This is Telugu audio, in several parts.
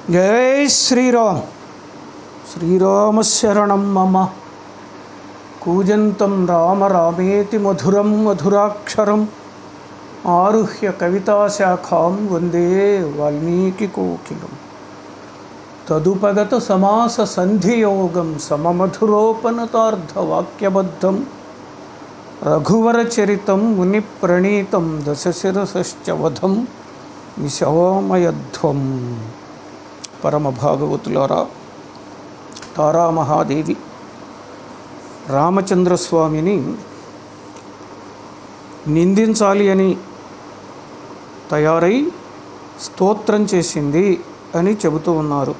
జై శ్రీరామ్ శ్రీరామశరణం మమ కూజంతం రామ రామేతి మధురం మధురాక్షరం ఆరుహ్య కవితాశాఖాం వందే వాల్మీకికోకిలం తదుపగత సమాస సంధియోగం సమమధురోపనతార్థవాక్యబద్ధం రఘువరచరితం మునిప్రణీతం దశశిరసశ్చ వధం నిశామయధ్వం పరమ భాగవతులారా తారామహాదేవి రామచంద్రస్వామిని నిందించాలి అని తయారై స్తోత్రం చేసింది అని చెబుతూ ఉన్నారు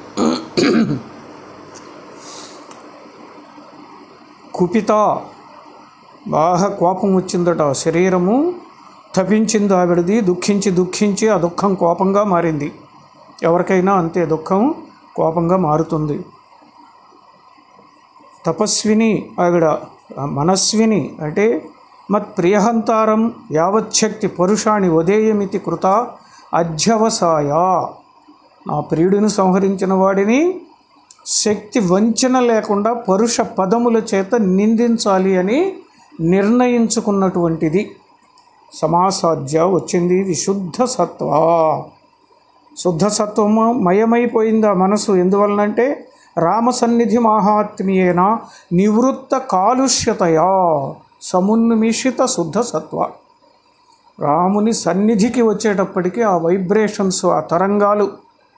కుపిత బాగా కోపం వచ్చిందట శరీరము తపించింది ఆవిడది దుఃఖించి దుఃఖించి ఆ దుఃఖం కోపంగా మారింది ఎవరికైనా అంతే దుఃఖం కోపంగా మారుతుంది తపస్విని ఆవిడ మనస్విని అంటే మత్ ప్రియహంతారం యావచ్చక్తి పరుషాణి ఉదయమితి కృత అధ్యవసాయ నా ప్రియుడిని సంహరించిన వాడిని శక్తి వంచన లేకుండా పరుష పదముల చేత నిందించాలి అని నిర్ణయించుకున్నటువంటిది సమాసాధ్య వచ్చింది విశుద్ధ సత్వ శుద్ధ సత్వము మయమైపోయింది ఆ మనసు ఎందువలనంటే రామ సన్నిధి మాహాత్మ్యేన నివృత్త కాలుష్యతయా సమున్మిషిత శుద్ధ సత్వ రాముని సన్నిధికి వచ్చేటప్పటికి ఆ వైబ్రేషన్స్ ఆ తరంగాలు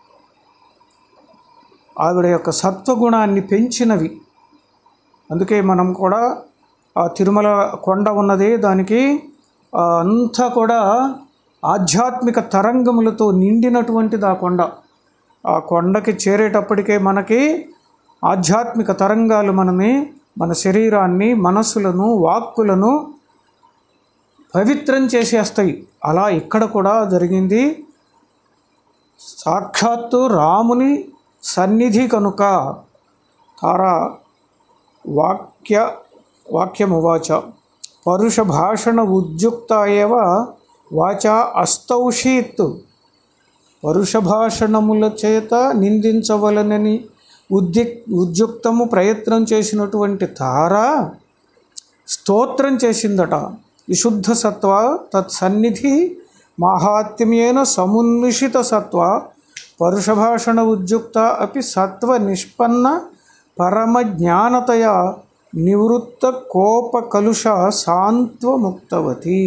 ఆవిడ యొక్క సత్వగుణాన్ని పెంచినవి అందుకే మనం కూడా ఆ తిరుమల కొండ ఉన్నది దానికి ఆ, అంతా కూడా ఆధ్యాత్మిక తరంగములతో నిండినటువంటిది ఆ కొండ ఆ కొండకి చేరేటప్పటికే మనకి ఆధ్యాత్మిక తరంగాలు మనని మన శరీరాన్ని మనస్సులను వాక్కులను పవిత్రం చేసేస్తాయి అలా ఇక్కడ కూడా జరిగింది సాక్షాత్తు రాముని సన్నిధి కనుక తారా వాక్య వాక్యమువాచ పరుష భాషణ ఉద్యుక్త ఏవ వాచ అస్తౌషీత్ పరుష భాషణముల చేత నిందించవలనని ఉద్ది ఉద్యుక్తము ప్రయత్నం చేసినటువంటి తార స్తోత్రం చేసిందట విశుద్ధ సత్వ తత్సన్నిధి మాహాత్మ్యేన సమున్మిషిత సత్వ పరుషభాషణ ఉద్యుక్త అపి సత్వ నిష్పన్న పరమజ్ఞానతయ నివృత్త కోప కలుష సాంత్వముక్తవతి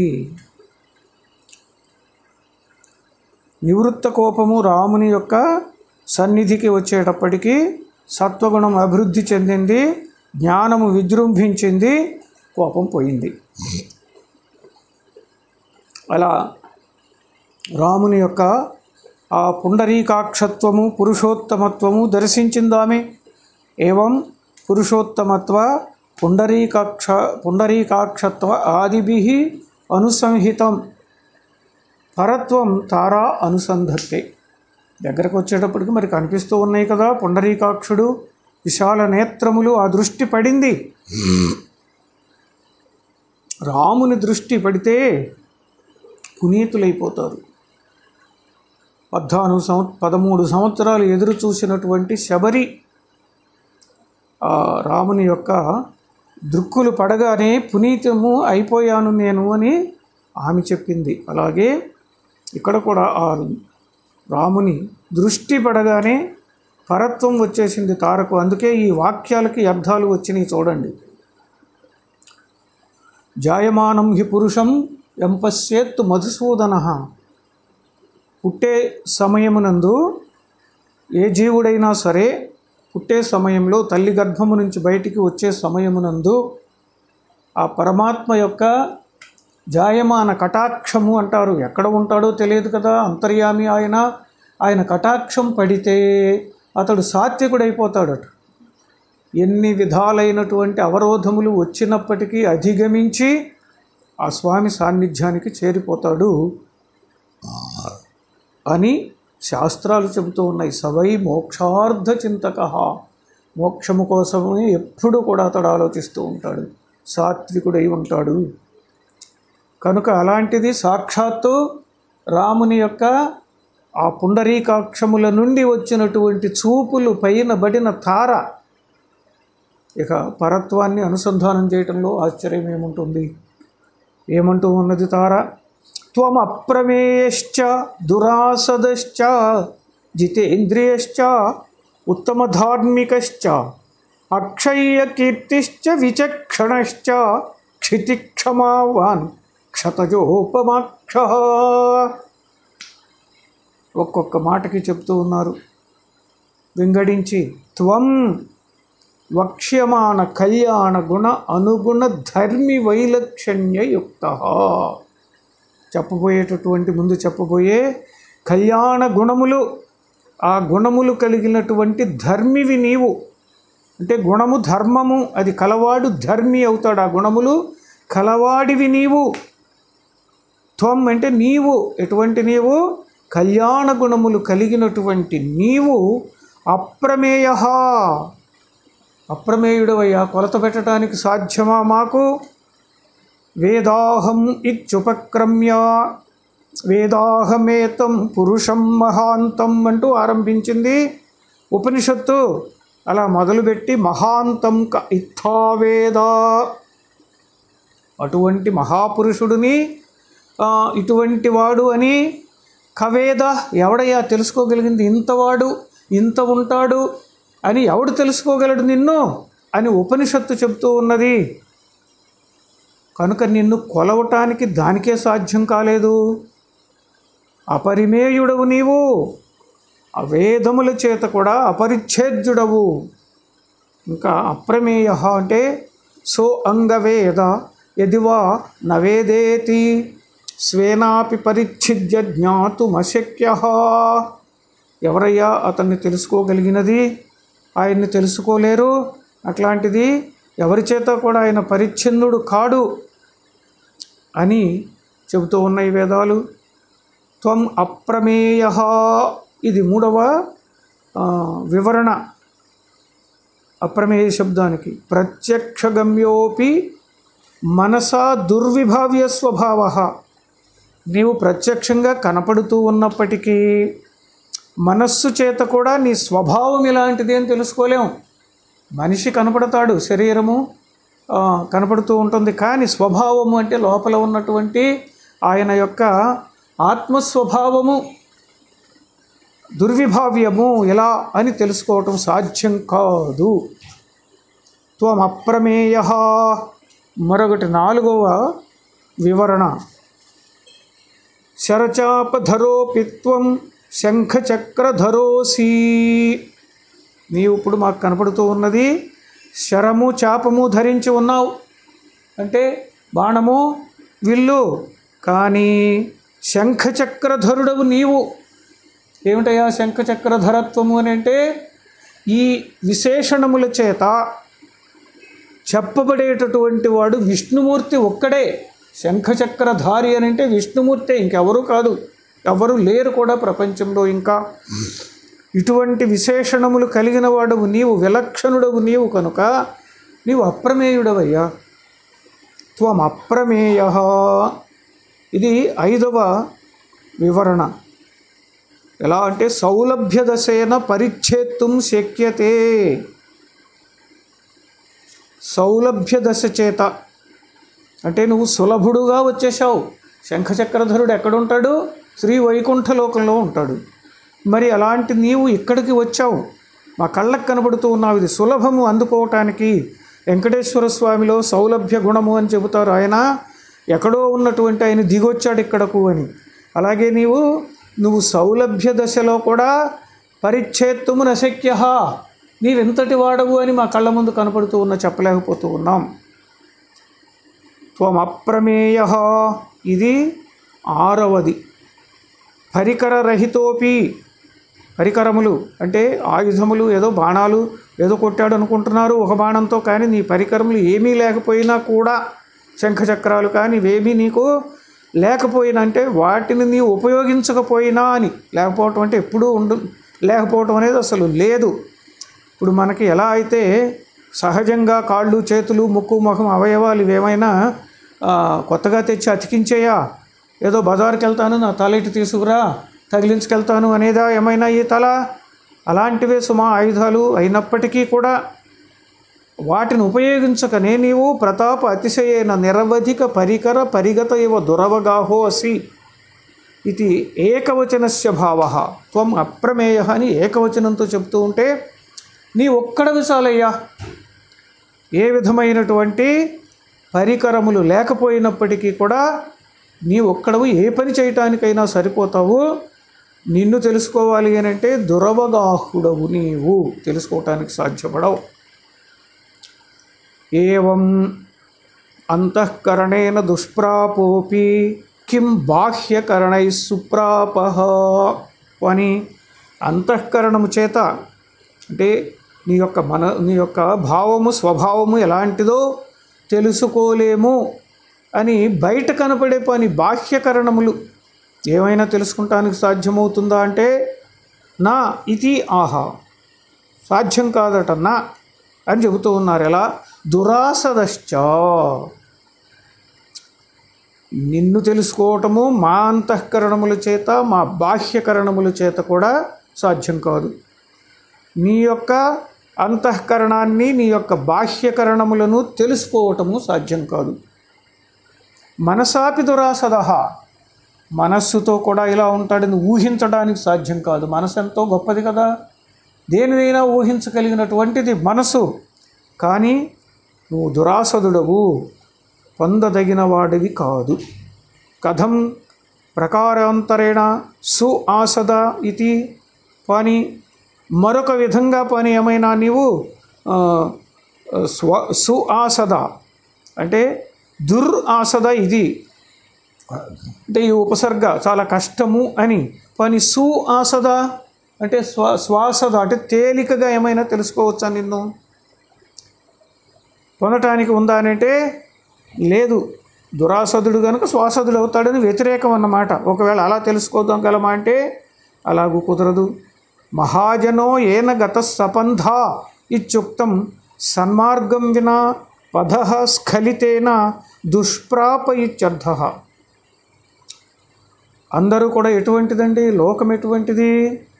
నివృత్త కోపము రాముని యొక్క సన్నిధికి వచ్చేటప్పటికి సత్వగుణం అభివృద్ధి చెందింది జ్ఞానము విజృంభించింది కోపం పోయింది అలా రాముని యొక్క ఆ పుండరీకాక్షత్వము పురుషోత్తమత్వము దర్శించిందామె ఏవం పురుషోత్తమత్వ పుండరీకాక్ష పుండరీకాక్షత్వ ఆదిభి అనుసంహితం పరత్వం తారా అనుసంధత్తే దగ్గరకు వచ్చేటప్పటికి మరి కనిపిస్తూ ఉన్నాయి కదా పుండరీకాక్షుడు విశాల నేత్రములు ఆ దృష్టి పడింది రాముని దృష్టి పడితే పునీతులైపోతారు పద్నాలుగు సంవ పదమూడు సంవత్సరాలు ఎదురు చూసినటువంటి శబరి ఆ రాముని యొక్క దృక్కులు పడగానే పునీతము అయిపోయాను నేను అని ఆమె చెప్పింది అలాగే ఇక్కడ కూడా ఆ రాముని దృష్టి పడగానే పరత్వం వచ్చేసింది తారకు అందుకే ఈ వాక్యాలకి అర్థాలు వచ్చినాయి చూడండి జాయమానం హి పురుషం ఎంపశ్యేత్తు మధుసూదన పుట్టే సమయమునందు ఏ జీవుడైనా సరే పుట్టే సమయంలో తల్లి గర్భము నుంచి బయటికి వచ్చే సమయమునందు ఆ పరమాత్మ యొక్క జాయమాన కటాక్షము అంటారు ఎక్కడ ఉంటాడో తెలియదు కదా అంతర్యామి ఆయన ఆయన కటాక్షం పడితే అతడు సాత్వికుడైపోతాడట ఎన్ని విధాలైనటువంటి అవరోధములు వచ్చినప్పటికీ అధిగమించి ఆ స్వామి సాన్నిధ్యానికి చేరిపోతాడు అని శాస్త్రాలు చెబుతూ ఉన్నాయి సవై మోక్షార్థ చింతక మోక్షము కోసమే ఎప్పుడు కూడా అతడు ఆలోచిస్తూ ఉంటాడు సాత్వికుడై ఉంటాడు కనుక అలాంటిది సాక్షాత్తు రాముని యొక్క ఆ పుండరీకాక్షముల నుండి వచ్చినటువంటి చూపులు పైన బడిన తార ఇక పరత్వాన్ని అనుసంధానం చేయటంలో ఆశ్చర్యం ఏముంటుంది ఏమంటూ ఉన్నది తార త్వం అప్రమేయశ్చ దురాసదశ్చ జితేంద్రియశ్చ ఉత్తమధార్మికశ్చ అక్షయ్యకీర్తిశ్చ విచక్షణశ్చ క్షితిక్షమావాన్ క్షతజోపమాక్ష ఒక్కొక్క మాటకి చెప్తూ ఉన్నారు వింగడించి త్వం వక్ష్యమాణ కళ్యాణ గుణ అనుగుణ ధర్మి వైలక్షణ్యయుక్త చెప్పబోయేటటువంటి ముందు చెప్పబోయే కళ్యాణ గుణములు ఆ గుణములు కలిగినటువంటి ధర్మివి నీవు అంటే గుణము ధర్మము అది కలవాడు ధర్మి అవుతాడు ఆ గుణములు కలవాడివి నీవు త్వం అంటే నీవు ఎటువంటి నీవు కళ్యాణ గుణములు కలిగినటువంటి నీవు అప్రమేయ అప్రమేయుడవయ్యా కొలత పెట్టడానికి సాధ్యమా మాకు వేదాహం ఇత్యుపక్రమ్య వేదాహమేతం పురుషం మహాంతం అంటూ ఆరంభించింది ఉపనిషత్తు అలా మొదలుపెట్టి మహాంతం క ఇత్థావేద అటువంటి మహాపురుషుడిని ఆ, ఇటువంటి వాడు అని కవేద ఎవడయ్యా తెలుసుకోగలిగింది ఇంతవాడు ఇంత ఉంటాడు అని ఎవడు తెలుసుకోగలడు నిన్ను అని ఉపనిషత్తు చెప్తూ ఉన్నది కనుక నిన్ను కొలవటానికి దానికే సాధ్యం కాలేదు అపరిమేయుడవు నీవు అవేదముల చేత కూడా అపరిచ్ఛేద్యుడవు ఇంకా అప్రమేయ అంటే సో అంగవేద యదివా నవేదేతి స్వేనాపి పరిచ్ఛిద్య జ్ఞాతుమశక్య ఎవరయ్యా అతన్ని తెలుసుకోగలిగినది ఆయన్ని తెలుసుకోలేరు అట్లాంటిది ఎవరి చేత కూడా ఆయన పరిచ్ఛిన్నుడు కాడు అని చెబుతూ ఉన్నాయి వేదాలు త్వం అప్రమేయ ఇది మూడవ ఆ, వివరణ అప్రమేయ శబ్దానికి ప్రత్యక్షగమ్యోపి మనసా దుర్విభావ్య స్వభావ నీవు ప్రత్యక్షంగా కనపడుతూ ఉన్నప్పటికీ మనస్సు చేత కూడా నీ స్వభావం ఇలాంటిది అని తెలుసుకోలేం మనిషి కనపడతాడు శరీరము ఆ, కనపడుతూ ఉంటుంది కానీ స్వభావము అంటే లోపల ఉన్నటువంటి ఆయన యొక్క ఆత్మస్వభావము దుర్విభావ్యము ఎలా అని తెలుసుకోవటం సాధ్యం కాదు త్వం అప్రమేయ మరొకటి నాలుగవ వివరణ శరచాపధరోపిత్వం శంఖచక్రధరోసి నీవు ఇప్పుడు మాకు కనపడుతూ ఉన్నది శరము చాపము ధరించి ఉన్నావు అంటే బాణము విల్లు కానీ శంఖచక్రధరుడవు నీవు ఏమిటయ్యా శంఖచక్రధరత్వము అని అంటే ఈ విశేషణముల చేత చెప్పబడేటటువంటి వాడు విష్ణుమూర్తి ఒక్కడే శంఖచక్రధారి అని అంటే విష్ణుమూర్తే ఇంకెవరూ కాదు ఎవరు లేరు కూడా ప్రపంచంలో ఇంకా ఇటువంటి విశేషణములు కలిగిన వాడవు నీవు విలక్షణుడవు నీవు కనుక నీవు అప్రమేయుడవయ్యా త్వం అప్రమేయ ఇది ఐదవ వివరణ ఎలా అంటే సౌలభ్య దశేన పరిచ్ఛేత్తుం శక్యతే సౌలభ్య దశ చేత అంటే నువ్వు సులభుడుగా వచ్చేసావు శంఖచక్రధరుడు ఎక్కడుంటాడు శ్రీ వైకుంఠ లోకంలో ఉంటాడు మరి అలాంటి నీవు ఇక్కడికి వచ్చావు మా కళ్ళకు కనబడుతూ ఉన్నావు ఇది సులభము అందుకోవటానికి వెంకటేశ్వర స్వామిలో సౌలభ్య గుణము అని చెబుతారు ఆయన ఎక్కడో ఉన్నటువంటి ఆయన దిగొచ్చాడు ఇక్కడకు అని అలాగే నీవు నువ్వు సౌలభ్య దశలో కూడా పరిచ్ఛేత్తుము నశక్య నీవెంతటి వాడవు అని మా కళ్ళ ముందు కనపడుతూ ఉన్న చెప్పలేకపోతూ ఉన్నాం త్వం అప్రమేయ ఇది ఆరవది పరికరరహితోపి పరికరములు అంటే ఆయుధములు ఏదో బాణాలు ఏదో కొట్టాడు అనుకుంటున్నారు ఒక బాణంతో కానీ నీ పరికరములు ఏమీ లేకపోయినా కూడా శంఖచక్రాలు కానీ ఇవేమీ నీకు లేకపోయినా అంటే వాటిని నీవు ఉపయోగించకపోయినా అని లేకపోవటం అంటే ఎప్పుడూ ఉండు లేకపోవటం అనేది అసలు లేదు ఇప్పుడు మనకి ఎలా అయితే సహజంగా కాళ్ళు చేతులు ముక్కు ముఖం అవయవాలు ఇవేమైనా ఆ, కొత్తగా తెచ్చి అతికించేయా ఏదో బజార్కి వెళ్తాను నా తలెట్టి తీసుకురా తగిలించుకెళ్తాను అనేదా ఏమైనా ఈ తల అలాంటివే సుమా ఆయుధాలు అయినప్పటికీ కూడా వాటిని ఉపయోగించకనే నీవు ప్రతాప అతిశయైన నిరవధిక పరికర పరిగత ఇవ దురవగాహో అసి ఇది ఏకవచనస్య భావ త్వం అప్రమేయ అని ఏకవచనంతో చెప్తూ ఉంటే నీ ఒక్కడవి చాలయ్యా ఏ విధమైనటువంటి పరికరములు లేకపోయినప్పటికీ కూడా నీ ఒక్కడవు ఏ పని చేయటానికైనా సరిపోతావు నిన్ను తెలుసుకోవాలి అని అంటే దురవగాహుడవు నీవు తెలుసుకోవటానికి సాధ్యపడవు ఏవం అంతఃకరణేన దుష్ప్రాపోపి కిం బాహ్యకరణై సుప్రాపహ అని అంతఃకరణము చేత అంటే నీ యొక్క మన నీ యొక్క భావము స్వభావము ఎలాంటిదో తెలుసుకోలేము అని బయట కనపడే పని బాహ్యకరణములు ఏమైనా తెలుసుకుంటానికి సాధ్యమవుతుందా అంటే నా ఇది ఆహా సాధ్యం కాదట నా అని చెబుతూ ఉన్నారు ఎలా దురాసదశ్చ నిన్ను తెలుసుకోవటము మా అంతఃకరణముల చేత మా బాహ్యకరణముల చేత కూడా సాధ్యం కాదు నీ యొక్క అంతఃకరణాన్ని నీ యొక్క బాహ్యకరణములను తెలుసుకోవటము సాధ్యం కాదు మనసాపి దురాసద మనస్సుతో కూడా ఇలా ఉంటాడని ఊహించడానికి సాధ్యం కాదు మనసు ఎంతో గొప్పది కదా దేనినైనా ఊహించగలిగినటువంటిది మనసు కానీ నువ్వు దురాసదుడవు పొందదగిన వాడివి కాదు కథం ప్రకారాంతరేణ సు ఆసద ఇది పని మరొక విధంగా పని ఏమైనా నీవు ఆ, స్వ సు ఆసద అంటే దుర్ ఆసద ఇది అంటే ఈ ఉపసర్గ చాలా కష్టము అని పని సు ఆసద అంటే స్వ శ్వాసద అంటే తేలికగా ఏమైనా తెలుసుకోవచ్చా నిన్ను పొందటానికి ఉందా అని అంటే లేదు దురాసదుడు కనుక శ్వాసదుడు అవుతాడని వ్యతిరేకం అన్నమాట ఒకవేళ అలా తెలుసుకోదాం గలమా అంటే అలాగూ కుదరదు మహాజనో ఏన గత సపంధ ఇత్యుక్తం సన్మార్గం వినా పద స్ఖలితేన దుష్ప్రాప ఇత్యర్థ అందరూ కూడా ఎటువంటిదండి లోకం ఎటువంటిది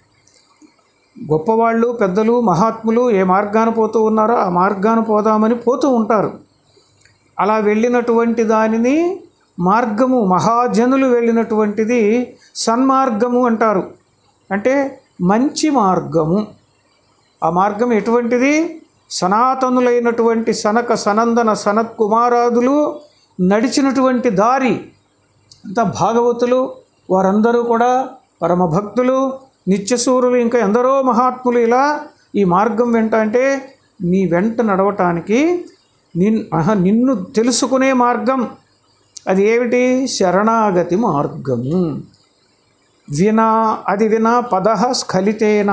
గొప్పవాళ్ళు పెద్దలు మహాత్ములు ఏ మార్గాన పోతూ ఉన్నారో ఆ మార్గాన పోదామని పోతూ ఉంటారు అలా వెళ్ళినటువంటి దానిని మార్గము మహాజనులు వెళ్ళినటువంటిది సన్మార్గము అంటారు అంటే మంచి మార్గము ఆ మార్గం ఎటువంటిది సనాతనులైనటువంటి సనక సనందన సనత్ కుమారాదులు నడిచినటువంటి దారి అంత భాగవతులు వారందరూ కూడా పరమ భక్తులు నిత్యసూరులు ఇంకా ఎందరో మహాత్ములు ఇలా ఈ మార్గం వెంట అంటే నీ వెంట నడవటానికి నిన్ ఆహా, నిన్ను తెలుసుకునే మార్గం అది ఏమిటి శరణాగతి మార్గము వినా అది వినా పద స్ఖలితేనా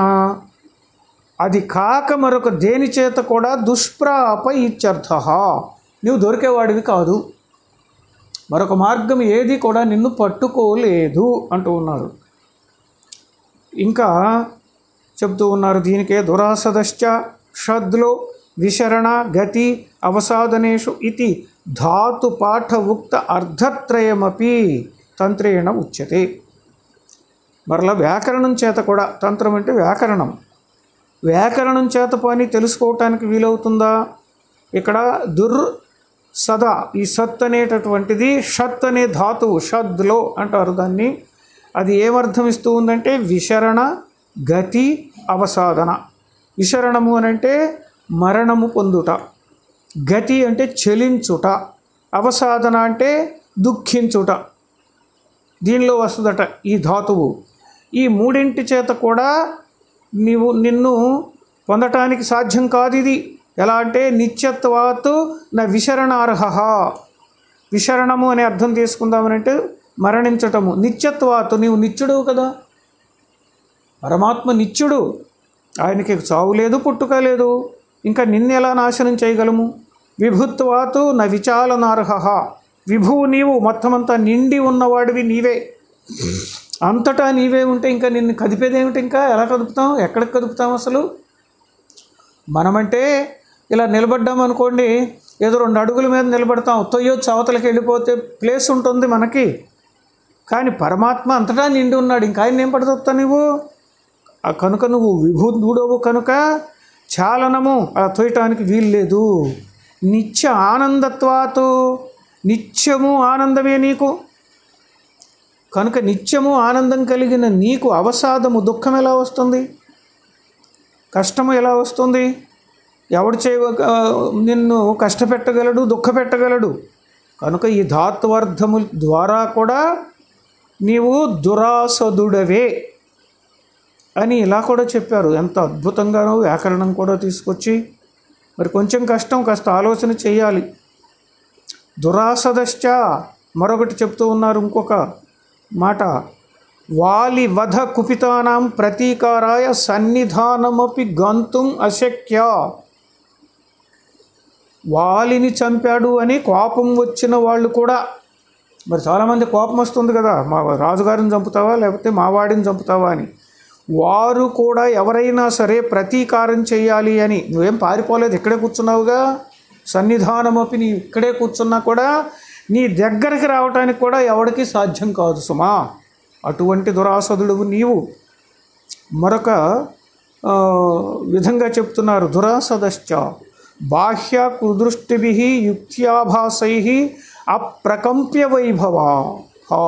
అది కాక మరొక దేని చేత కూడా దుష్ప్రాప ఇత్యర్థ నువ్వు దొరికేవాడివి కాదు మరొక మార్గం ఏది కూడా నిన్ను పట్టుకోలేదు అంటూ ఉన్నారు ఇంకా చెప్తూ ఉన్నారు దీనికే దురాసదశ్చ షద్లో విశరణ గతి అవసాదనేషు ఇది ధాతు పాఠ ఉక్త అర్ధత్రయమపి తంత్రేణ ఉచ్యతే మరలా వ్యాకరణం చేత కూడా తంత్రం అంటే వ్యాకరణం వ్యాకరణం చేత పని తెలుసుకోవటానికి వీలవుతుందా ఇక్కడ దుర్ సదా ఈ సత్ అనేటటువంటిది షత్ అనే ధాతువు షద్లో అంటారు దాన్ని అది ఏమర్థం ఇస్తూ ఉందంటే విశరణ గతి అవసాదన విశరణము అని అంటే మరణము పొందుట గతి అంటే చెలించుట అవసాదన అంటే దుఃఖించుట దీనిలో వస్తుందట ఈ ధాతువు ఈ మూడింటి చేత కూడా నీవు నిన్ను పొందటానికి సాధ్యం కాదు ఇది ఎలా అంటే నిత్యత్వాత్ నా విశరణార్హ విశరణము అనే అర్థం తీసుకుందామనంటే మరణించటము నిత్యత్వాత్ నీవు నిత్యుడు కదా పరమాత్మ నిత్యుడు ఆయనకి చావు లేదు పుట్టుక లేదు ఇంకా నిన్ను ఎలా నాశనం చేయగలము విభుత్వాతు న విచాలనార్హ విభువు నీవు మొత్తమంతా నిండి ఉన్నవాడివి నీవే అంతటా నీవే ఉంటే ఇంకా నిన్ను కదిపేదేమిటి ఇంకా ఎలా కదుపుతాం ఎక్కడికి కదుపుతాం అసలు మనమంటే ఇలా నిలబడ్డాం అనుకోండి ఏదో రెండు అడుగుల మీద నిలబడతాం తొయ్యొచ్చు అవతలకి వెళ్ళిపోతే ప్లేస్ ఉంటుంది మనకి కానీ పరమాత్మ అంతటా నిండి ఉన్నాడు ఇంకా ఆయన ఏం పడదొత్తా నువ్వు ఆ కనుక నువ్వు విభూతుడవు కనుక చాలనము అలా తోయటానికి వీలు లేదు నిత్య ఆనందత్వాతో నిత్యము ఆనందమే నీకు కనుక నిత్యము ఆనందం కలిగిన నీకు అవసాదము దుఃఖం ఎలా వస్తుంది కష్టము ఎలా వస్తుంది ఎవడు చేయ నిన్ను కష్టపెట్టగలడు దుఃఖపెట్టగలడు కనుక ఈ ధాత్వార్థము ద్వారా కూడా నీవు దురాసదుడవే అని ఇలా కూడా చెప్పారు ఎంత అద్భుతంగానో వ్యాకరణం కూడా తీసుకొచ్చి మరి కొంచెం కష్టం కాస్త ఆలోచన చేయాలి దురాసదశ్చ మరొకటి చెప్తూ ఉన్నారు ఇంకొక మాట వాలి వధ కుపితానాం ప్రతీకారాయ సన్నిధానమపి గంతుం అశక్య వాలిని చంపాడు అని కోపం వచ్చిన వాళ్ళు కూడా మరి చాలామంది కోపం వస్తుంది కదా మా రాజుగారిని చంపుతావా లేకపోతే మా వాడిని చంపుతావా అని వారు కూడా ఎవరైనా సరే ప్రతీకారం చేయాలి అని నువ్వేం పారిపోలేదు ఇక్కడే కూర్చున్నావుగా సన్నిధానమపి నీ ఇక్కడే కూర్చున్నా కూడా నీ దగ్గరికి రావటానికి కూడా ఎవరికి సాధ్యం కాదు సుమా అటువంటి దురాసదుడు నీవు మరొక ఆ, విధంగా చెప్తున్నారు దురాసదశ్చ బాహ్య కుదృష్టిభి యుక్త్యాభాసై అప్రకంప్య వైభవ హా.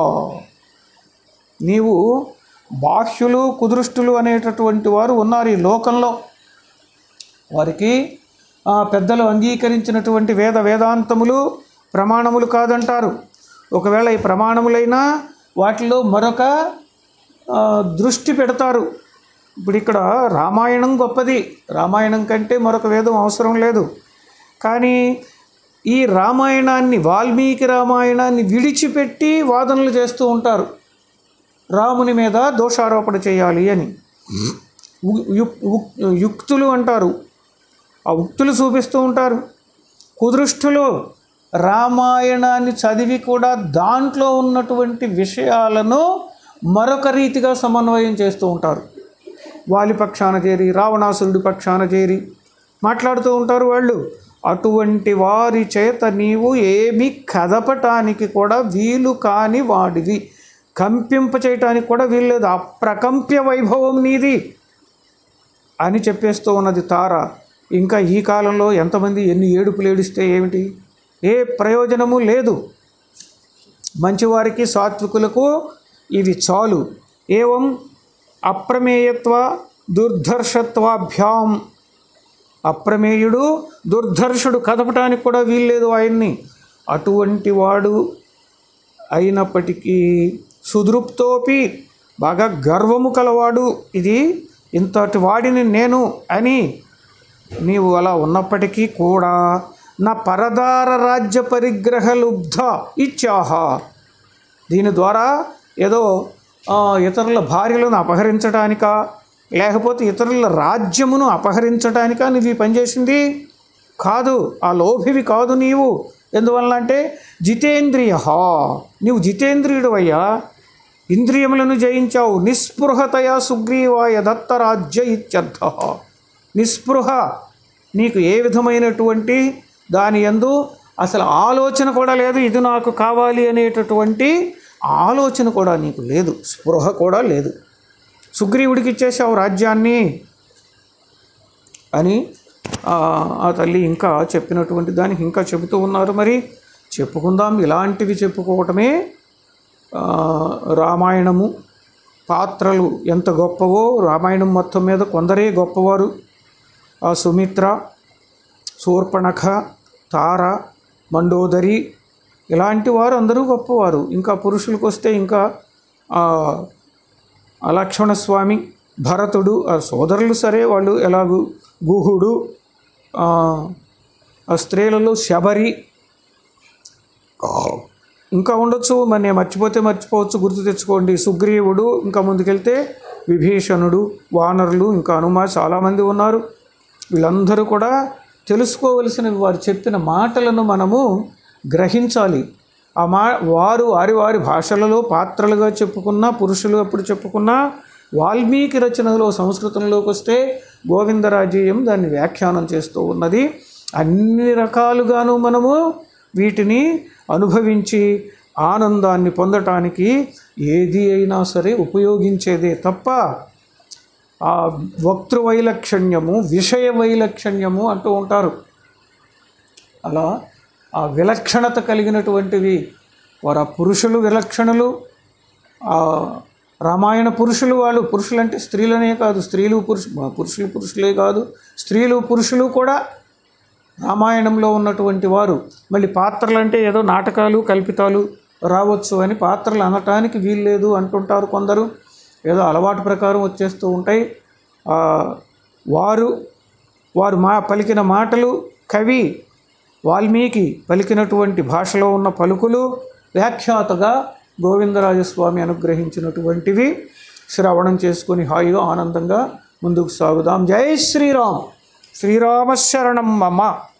నీవు బాహ్యులు కుదృష్టులు అనేటటువంటి వారు ఉన్నారు ఈ లోకంలో వారికి ఆ, పెద్దలు అంగీకరించినటువంటి వేద వేదాంతములు ప్రమాణములు కాదంటారు ఒకవేళ ఈ ప్రమాణములైనా వాటిలో మరొక ఆ, దృష్టి పెడతారు ఇప్పుడు ఇక్కడ రామాయణం గొప్పది రామాయణం కంటే మరొక వేదం అవసరం లేదు కానీ ఈ రామాయణాన్ని వాల్మీకి రామాయణాన్ని విడిచిపెట్టి వాదనలు చేస్తూ ఉంటారు రాముని మీద దోషారోపణ చేయాలి అని ఉ- యు- ఉక్- యుక్తులు అంటారు ఆ ఉక్తులు చూపిస్తూ ఉంటారు కుదృష్టులు రామాయణాన్ని చదివి కూడా దాంట్లో ఉన్నటువంటి విషయాలను మరొక రీతిగా సమన్వయం చేస్తూ ఉంటారు వాలి పక్షాన చేరి రావణాసురుడి పక్షాన చేరి మాట్లాడుతూ ఉంటారు వాళ్ళు అటువంటి వారి చేత నీవు ఏమీ కదపటానికి కూడా వీలు కాని వాడివి కంపింప చేయటానికి కూడా వీల్లేదు అప్రకంప్య వైభవం నీది అని చెప్పేస్తూ ఉన్నది తార ఇంకా ఈ కాలంలో ఎంతమంది ఎన్ని ఏడుపులు ఏడిస్తే ఏమిటి ఏ ప్రయోజనము లేదు మంచివారికి సాత్వికులకు ఇవి చాలు ఏవం అప్రమేయత్వ దుర్ధర్షత్వాభ్యాం అప్రమేయుడు దుర్ధర్షుడు కదపటానికి కూడా వీల్లేదు ఆయన్ని అటువంటి వాడు అయినప్పటికీ సుదృప్తోపి బాగా గర్వము కలవాడు ఇది ఇంతటి వాడిని నేను అని నీవు అలా ఉన్నప్పటికీ కూడా నా పరదార రాజ్య పరిగ్రహ లుబ్ధ ఇచ్చాహ దీని ద్వారా ఏదో ఆ, ఇతరుల భార్యలను అపహరించడానికా లేకపోతే ఇతరుల రాజ్యమును అపహరించడానికా నువ్వు ఈ పని చేసింది కాదు ఆ లోభివి కాదు నీవు ఎందువల్ల అంటే జితేంద్రియ నీవు జితేంద్రియుడు అయ్యా ఇంద్రియములను జయించావు నిస్పృహతయా సుగ్రీవాయ దత్తరాజ్య ఇత్యర్థ నిస్పృహ నీకు ఏ విధమైనటువంటి దాని యందు అసలు ఆలోచన కూడా లేదు ఇది నాకు కావాలి అనేటటువంటి ఆలోచన కూడా నీకు లేదు స్పృహ కూడా లేదు సుగ్రీవుడికి ఇచ్చేసావు రాజ్యాన్ని అని ఆ ఆ తల్లి ఇంకా చెప్పినటువంటి దానికి ఇంకా చెబుతూ ఉన్నారు మరి చెప్పుకుందాం ఇలాంటివి చెప్పుకోవటమే ఆ, రామాయణము పాత్రలు ఎంత గొప్పవో రామాయణం మొత్తం మీద కొందరే గొప్పవారు ఆ సుమిత్ర శూర్పణఖ తార మండోదరి ఇలాంటి వారు అందరూ గొప్పవారు ఇంకా పురుషులకు వస్తే ఇంకా ఆ, ఆ లక్ష్మణస్వామి భరతుడు ఆ సోదరులు సరే వాళ్ళు ఎలాగూ గుహుడు ఆ, ఆ స్త్రీలలో శబరి ఇంకా ఉండొచ్చు మరి నేను మర్చిపోతే మర్చిపోవచ్చు గుర్తు తెచ్చుకోండి సుగ్రీవుడు ఇంకా ముందుకెళ్తే విభీషణుడు వానరులు ఇంకా హనుమ చాలామంది ఉన్నారు వీళ్ళందరూ కూడా తెలుసుకోవలసినవి వారు చెప్పిన మాటలను మనము గ్రహించాలి ఆ మా వారు వారి వారి భాషలలో పాత్రలుగా చెప్పుకున్న పురుషులు అప్పుడు చెప్పుకున్న వాల్మీకి రచనలో సంస్కృతంలోకి వస్తే గోవిందరాజీయం దాన్ని వ్యాఖ్యానం చేస్తూ ఉన్నది అన్ని రకాలుగాను మనము వీటిని అనుభవించి ఆనందాన్ని పొందటానికి ఏది అయినా సరే ఉపయోగించేదే తప్ప ఆ వక్తృ వైలక్షణ్యము విషయ వైలక్షణ్యము అంటూ ఉంటారు అలా ఆ విలక్షణత కలిగినటువంటివి వారు ఆ పురుషులు విలక్షణులు ఆ రామాయణ పురుషులు వాళ్ళు పురుషులు అంటే స్త్రీలనే కాదు స్త్రీలు పురుషు పురుషులు పురుషులే కాదు స్త్రీలు పురుషులు కూడా రామాయణంలో ఉన్నటువంటి వారు మళ్ళీ పాత్రలు అంటే ఏదో నాటకాలు కల్పితాలు రావచ్చు అని పాత్రలు అనటానికి వీల్లేదు అంటుంటారు కొందరు ఏదో అలవాటు ప్రకారం వచ్చేస్తూ ఉంటాయి ఆ, వారు వారు మా పలికిన మాటలు కవి వాల్మీకి పలికినటువంటి భాషలో ఉన్న పలుకులు వ్యాఖ్యాతగా గోవిందరాజస్వామి అనుగ్రహించినటువంటివి శ్రవణం చేసుకొని హాయిగా ఆనందంగా ముందుకు సాగుదాం జై శ్రీరామ్ శ్రీరామశరణం మమ